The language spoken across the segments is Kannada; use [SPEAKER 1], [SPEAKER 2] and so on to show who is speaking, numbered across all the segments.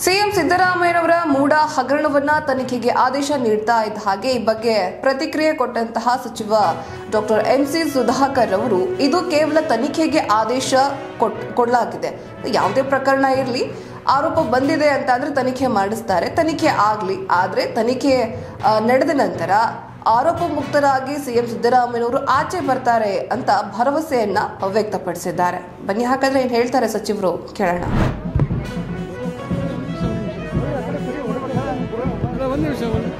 [SPEAKER 1] ಸಿಎಂ ಸಿದ್ದರಾಮಯ್ಯನವರ ಮೂಡ ಹಗರಣವನ್ನ ತನಿಖೆಗೆ ಆದೇಶ ನೀಡ್ತಾ ಇದ್ದ ಹಾಗೆ ಈ ಬಗ್ಗೆ ಪ್ರತಿಕ್ರಿಯೆ ಕೊಟ್ಟಂತಹ ಸಚಿವ ಡಾಕ್ಟರ್ ಎಂ ಸಿ ಸುಧಾಕರ್ ಅವರು ಇದು ಕೇವಲ ತನಿಖೆಗೆ ಆದೇಶ ಕೊಟ್- ಕೊಡಲಾಗಿದೆ ಯಾವುದೇ ಪ್ರಕರಣ ಇರಲಿ ಆರೋಪ ಬಂದಿದೆ ಅಂತ ಅಂದ್ರೆ ತನಿಖೆ ಮಾಡಿಸ್ತಾರೆ ತನಿಖೆ ಆಗಲಿ ಆದರೆ ತನಿಖೆ ಆ, ನಡೆದ ನಂತರ ಆರೋಪ ಮುಕ್ತರಾಗಿ ಸಿಎಂ ಸಿದ್ದರಾಮಯ್ಯನವರು ಆಚೆ ಬರ್ತಾರೆ ಅಂತ ಭರವಸೆಯನ್ನ ವ್ಯಕ್ತಪಡಿಸಿದ್ದಾರೆ ಬನ್ನಿ ಹಾಗಾದ್ರೆ ಏನ್ ಹೇಳ್ತಾರೆ ಸಚಿವರು ಕೇಳೋಣ
[SPEAKER 2] ಒಂದು ನಿಮಿಷ ಒಂದು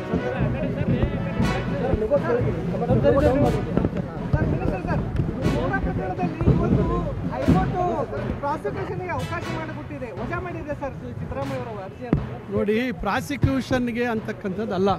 [SPEAKER 3] ಸರ್ ಮಿನಿಸ್ಟರ್ ಸರ್ ಮೂಡ ಪ್ರಕರಣದಲ್ಲಿ ಇವತ್ತು ಹೈಕೋರ್ಟ್ ಪ್ರಾಸಿಕ್ಯೂಷನ್ಗೆ ಅವಕಾಶ ಮಾಡಿಕೊಟ್ಟಿದೆ ವಜಾ ಮಾಡಿದೆ ಸರ್ ಸಿದ್ದರಾಮಯ್ಯ ಅವರ ಅರ್ಜಿಯನ್ನು
[SPEAKER 2] ನೋಡಿ ಪ್ರಾಸಿಕ್ಯೂಷನ್ಗೆ ಅಂತಕ್ಕಂಥದ್ದು ಅಲ್ಲ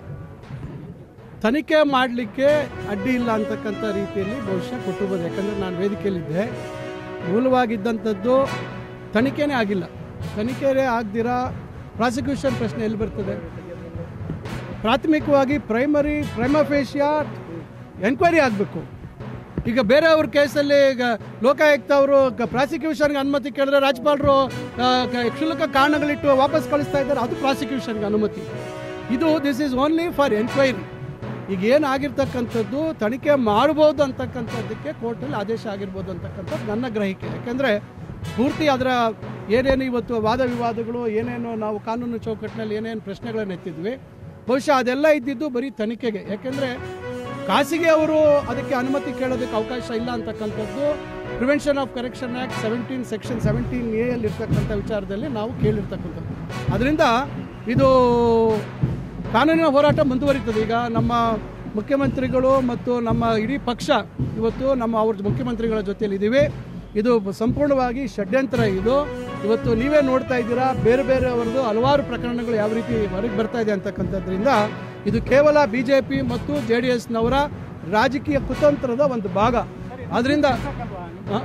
[SPEAKER 2] ತನಿಖೆ ಮಾಡಲಿಕ್ಕೆ ಅಡ್ಡಿ ಇಲ್ಲ ಅಂತಕ್ಕಂಥ ರೀತಿಯಲ್ಲಿ ಬಹುಶಃ ಕೊಟ್ಟಿರ್ಬೋದು ಯಾಕಂದರೆ ನಾನು ವೇದಿಕೆಯಲ್ಲಿದ್ದೆ ಮೂಲವಾಗಿದ್ದಂಥದ್ದು ತನಿಖೆನೇ ಆಗಿಲ್ಲ ತನಿಖೆನೇ ಆಗದಿರ ಪ್ರಾಸಿಕ್ಯೂಷನ್ ಪ್ರಶ್ನೆ ಎಲ್ಲಿ ಬರ್ತದೆ ಪ್ರಾಥಮಿಕವಾಗಿ ಪ್ರೈಮರಿ ಪ್ರೈಮಫೇಷಿಯಾ ಎನ್ಕ್ವೈರಿ ಆಗಬೇಕು ಈಗ ಬೇರೆಯವ್ರ ಕೇಸಲ್ಲಿ ಈಗ ಲೋಕಾಯುಕ್ತ ಅವರು ಪ್ರಾಸಿಕ್ಯೂಷನ್ಗೆ ಅನುಮತಿ ಕೇಳಿದ್ರೆ ರಾಜ್ಯಪಾಲರು ಆ, ಕ- ಕ್ಷುಲ್ಲಕ ಕಾರಣಗಳಿಟ್ಟು ವಾಪಸ್ ಕಳಿಸ್ತಾ ಇದ್ದಾರೆ ಅದು ಪ್ರಾಸಿಕ್ಯೂಷನ್ಗೆ ಅನುಮತಿ ಇದು this is only for enquiry ಈಗ ಏನಾಗಿರ್ತಕ್ಕಂಥದ್ದು ತನಿಖೆ ಮಾಡ್ಬೋದು ಅಂತಕ್ಕಂಥದ್ದಕ್ಕೆ ಕೋರ್ಟಲ್ಲಿ ಆದೇಶ ಆಗಿರ್ಬೋದು ಅಂತಕ್ಕಂಥದ್ದು ನನ್ನ ಗ್ರಹಿಕೆ ಯಾಕೆಂದರೆ ಪೂರ್ತಿ ಅದರ ಏನೇನು ಇವತ್ತು ವಾದ ವಿವಾದಗಳು ಏನೇನು ನಾವು ಕಾನೂನು ಚೌಕಟ್ಟಿನಲ್ಲಿ ಏನೇನು ಪ್ರಶ್ನೆಗಳನ್ನು ಎತ್ತಿದ್ವಿ ಬಹುಶಃ ಅದೆಲ್ಲ ಇದ್ದಿದ್ದು ಬರೀ ತನಿಖೆಗೆ ಯಾಕೆಂದರೆ ಖಾಸಗಿ ಅವರು ಅದಕ್ಕೆ ಅನುಮತಿ ಕೇಳೋದಕ್ಕೆ ಅವಕಾಶ ಇಲ್ಲ ಅಂತಕ್ಕಂಥದ್ದು prevention of correction act seventeen section seventeen A ಅಲ್ಲಿ ಇರ್ತಕ್ಕಂಥ ವಿಚಾರದಲ್ಲಿ ನಾವು ಕೇಳಿರ್ತಕ್ಕಂಥದ್ದು ಅದರಿಂದ ಇದು ಕಾನೂನಿನ ಹೋರಾಟ ಮುಂದುವರಿತದೆ ಈಗ ನಮ್ಮ ಮುಖ್ಯಮಂತ್ರಿಗಳು ಮತ್ತು ನಮ್ಮ ಇಡೀ ಪಕ್ಷ ಇವತ್ತು ನಮ್ಮ ಅವ್ರ ಮುಖ್ಯಮಂತ್ರಿಗಳ ಜೊತೆಯಲ್ಲಿ ಇದ್ದೀವಿ ಇದು ಸಂಪೂರ್ಣವಾಗಿ ಷಡ್ಯಂತ್ರ ಇದು ಇವತ್ತು ನೀವೇ ನೋಡ್ತಾ ಇದ್ದೀರಾ ಬೇರೆ ಬೇರೆಯವರದು ಹಲವಾರು ಪ್ರಕರಣಗಳು ಯಾವ ರೀತಿ ಹೊರಗೆ ಬರ್ತಾ ಇದೆ ಅಂತಕ್ಕಂಥದ್ರಿಂದ ಇದು ಕೇವಲ ಬಿ ಜೆ ಪಿ ಮತ್ತು ಜೆ ಡಿ ಎಸ್ನವರ ರಾಜಕೀಯ ಕುತಂತ್ರದ ಒಂದು ಭಾಗ ಅದರಿಂದ ಆ?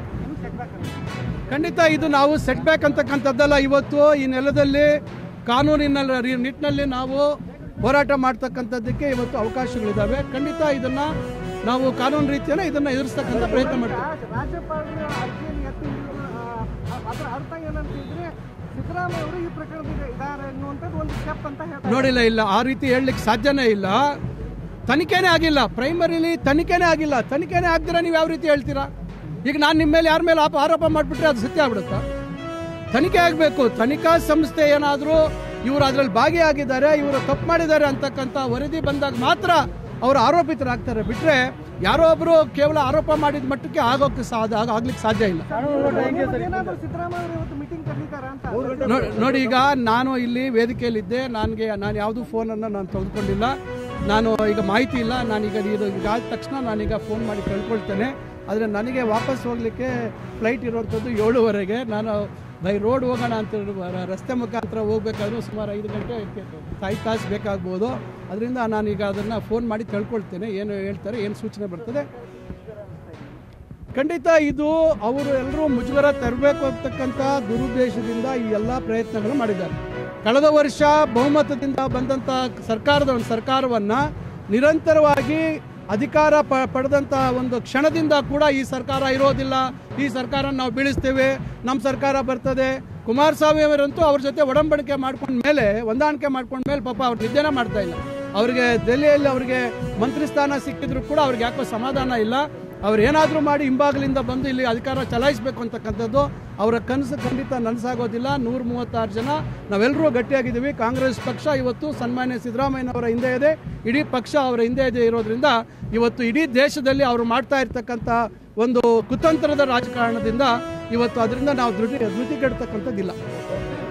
[SPEAKER 2] ಖಂಡಿತ ಇದು ನಾವು ಸೆಟ್ ಬ್ಯಾಕ್ ಅಂತಕ್ಕಂಥದ್ದಲ್ಲ ಇವತ್ತು ಈ ನೆಲದಲ್ಲಿ ಕಾನೂನಿನ ರಿ- ನಿಟ್ಟಿನಲ್ಲಿ ನಾವು ಹೋರಾಟ ಮಾಡ್ತಕ್ಕಂಥದ್ದಕ್ಕೆ ಇವತ್ತು ಅವಕಾಶಗಳಿದ್ದಾವೆ ಖಂಡಿತ ಇದನ್ನ ನಾವು ಕಾನೂನು ರೀತಿಯನ್ನ ಇದನ್ನ ಎದುರಿಸ್ತಕ್ಕಂಥ ಪ್ರಯತ್ನ ಮಾಡ್ತೀವಿ
[SPEAKER 3] ರಾಜ- ರಾಜ್ಯಪಾಲರ ಅರ್ಜಿಯನ್ನು ಎತ್ತಿ ಹಿಡಿದು, ಆ, ಅದರ ಅರ್ಥ ಏನಂತಿದ್ರೆ ಸಿದ್ದರಾಮಯ್ಯ ಅವರು ಈ ಪ್ರಕರಣದಲ್ಲಿ ಇದ್ದಾರೆ ಅನ್ನುವಂಥದ್ದು ಒಂದು ಸ್ಟೆಪ್ ಅಂತ ಹೇಳ್ತಾರೆ
[SPEAKER 2] ನೋಡಿಲ್ಲ ಇಲ್ಲ ಆ ರೀತಿ ಹೇಳಲಿಕ್ಕೆ ಸಾಧ್ಯನೇ ಇಲ್ಲ ತನಿಖೆನೇ ಆಗಿಲ್ಲ ಪ್ರೈಮರಿಲಿ ತನಿಖೆನೇ ಆಗಿಲ್ಲ ತನಿಖೆನೇ ಆಗ್ದಿರ ನೀವು ಯಾವ ರೀತಿ ಹೇಳ್ತೀರಾ ಈಗ ನಾನು ನಿಮ್ಮ ಮೇಲೆ ಯಾರ ಮೇಲೆ ಆಪ ಆರೋಪ ಮಾಡಿಬಿಟ್ರೆ ಅದು ಸತ್ಯ ಆಗ್ಬಿಡುತ್ತಾ ತನಿಖೆ ಆಗಬೇಕು ತನಿಖಾ ಸಂಸ್ಥೆ ಏನಾದರೂ ಇವರು ಅದರಲ್ಲಿ ಭಾಗಿಯಾಗಿದ್ದಾರೆ ಇವರು ತಪ್ಪು ಮಾಡಿದ್ದಾರೆ ಅಂತಕ್ಕಂಥ ವರದಿ ಬಂದಾಗ ಮಾತ್ರ ಅವರು ಆರೋಪಿತರಾಗ್ತಾರೆ ಬಿಟ್ಟರೆ ಯಾರೋ ಒಬ್ಬರು ಕೇವಲ ಆರೋಪ ಮಾಡಿದ ಮಟ್ಟಕ್ಕೆ ಆಗೋಕ್ಕೆ ಸಾಧ್ಯ ಆಗ- ಆಗ್ಲಿಕ್ಕೆ ಸಾಧ್ಯ ಇಲ್ಲ
[SPEAKER 3] ಏನಾದರೂ ಸಿದ್ದರಾಮಯ್ಯ ಅವರು ಇವತ್ತು ಮೀಟಿಂಗ್ ಕರೀತಾರ ಅಂತ
[SPEAKER 2] ನೋ- ನೋಡಿ ಈಗ ನಾನು ಇಲ್ಲಿ ವೇದಿಕೆಯಲ್ಲಿದ್ದೆ ನನಗೆ ನಾನು ಯಾವುದೂ ಫೋನನ್ನು ನಾನು ತೆಗೆದುಕೊಂಡಿಲ್ಲ ನಾನು ಈಗ ಮಾಹಿತಿ ಇಲ್ಲ ನಾನೀಗ ಇದು ಇದಾದ ತಕ್ಷಣ ನಾನೀಗ ಫೋನ್ ಮಾಡಿ ಕೇಳ್ಕೊಳ್ತೇನೆ ಆದರೆ ನನಗೆ ವಾಪಸ್ ಹೋಗಲಿಕ್ಕೆ ಫ್ಲೈಟ್ ಇರುವಂಥದ್ದು ಏಳುವರೆಗೆ ನಾನು ಬೈ ರೋಡ್ ಹೋಗೋಣ ಅಂತ ರ- ರಸ್ತೆ ಮುಖಾಂತರ ಹೋಗ್ಬೇಕಾದ್ರೂ ಸುಮಾರು ಐದು ಗಂಟೆ ತಾಯಿ ತಾಸು ಬೇಕಾಗ್ಬೋದು ಅದರಿಂದ ನಾನೀಗ ಅದನ್ನು ಫೋನ್ ಮಾಡಿ ತಿಳ್ಕೊಳ್ತೇನೆ ಏನು ಹೇಳ್ತಾರೆ ಏನು ಸೂಚನೆ ಬರ್ತದೆ ಖಂಡಿತ ಇದು ಅವರು ಎಲ್ಲರೂ ಮುಜುಗರ ತರಬೇಕು ಅಂತಕ್ಕಂಥ ದುರುದ್ದೇಶದಿಂದ ಈ ಎಲ್ಲ ಪ್ರಯತ್ನಗಳು ಮಾಡಿದ್ದಾರೆ ಕಳೆದ ವರ್ಷ ಬಹುಮತದಿಂದ ಬಂದಂಥ ಸರ್ಕಾರದ ಒಂದು ಸರ್ಕಾರವನ್ನು ನಿರಂತರವಾಗಿ ಅಧಿಕಾರ ಪ ಪಡೆದಂಥ ಒಂದು ಕ್ಷಣದಿಂದ ಕೂಡ ಈ ಸರ್ಕಾರ ಇರೋದಿಲ್ಲ ಈ ಸರ್ಕಾರ ನಾವು ಬೀಳಿಸ್ತೇವೆ ನಮ್ಮ ಸರ್ಕಾರ ಬರ್ತದೆ ಕುಮಾರಸ್ವಾಮಿ ಅವರಂತೂ ಅವ್ರ ಜೊತೆ ಒಡಂಬಡಿಕೆ ಮಾಡ್ಕೊಂಡ ಮೇಲೆ ಹೊಂದಾಣಿಕೆ ಮಾಡ್ಕೊಂಡ ಮೇಲೆ ಪಾಪ ಅವ್ರು ನಿದ್ದೆನೇ ಮಾಡ್ತಾ ಇಲ್ಲ ಅವ್ರಿಗೆ ದೆಹಲಿಯಲ್ಲಿ ಅವ್ರಿಗೆ ಮಂತ್ರಿ ಸ್ಥಾನ ಸಿಕ್ಕಿದ್ರು ಕೂಡ ಅವ್ರಿಗೆ ಯಾಕೋ ಸಮಾಧಾನ ಇಲ್ಲ ಅವ್ರು ಏನಾದರೂ ಮಾಡಿ ಹಿಂಬಾಗಲಿಂದ ಬಂದು ಇಲ್ಲಿ ಅಧಿಕಾರ ಚಲಾಯಿಸಬೇಕು ಅಂತಕ್ಕಂಥದ್ದು ಅವರ ಕನಸು ಖಂಡಿತ ನನಸಾಗೋದಿಲ್ಲ ನೂರ ಮೂವತ್ತಾರು ಜನ ನಾವೆಲ್ಲರೂ ಗಟ್ಟಿಯಾಗಿದ್ದೀವಿ ಕಾಂಗ್ರೆಸ್ ಪಕ್ಷ ಇವತ್ತು ಸನ್ಮಾನ್ಯ ಸಿದ್ದರಾಮಯ್ಯನವರ ಹಿಂದೆ ಇದೆ ಇಡೀ ಪಕ್ಷ ಅವರ ಹಿಂದೆ ಇದೆ ಇರೋದ್ರಿಂದ ಇವತ್ತು ಇಡೀ ದೇಶದಲ್ಲಿ ಅವರು ಮಾಡ್ತಾ ಇರ್ತಕ್ಕಂಥ ಒಂದು ಕುತಂತ್ರದ ರಾಜಕಾರಣದಿಂದ ಇವತ್ತು ಅದರಿಂದ ನಾವು ಧೃತಿ ಧೃತಿಗೆಡ್ತಕ್ಕಂಥದ್ದಿಲ್ಲ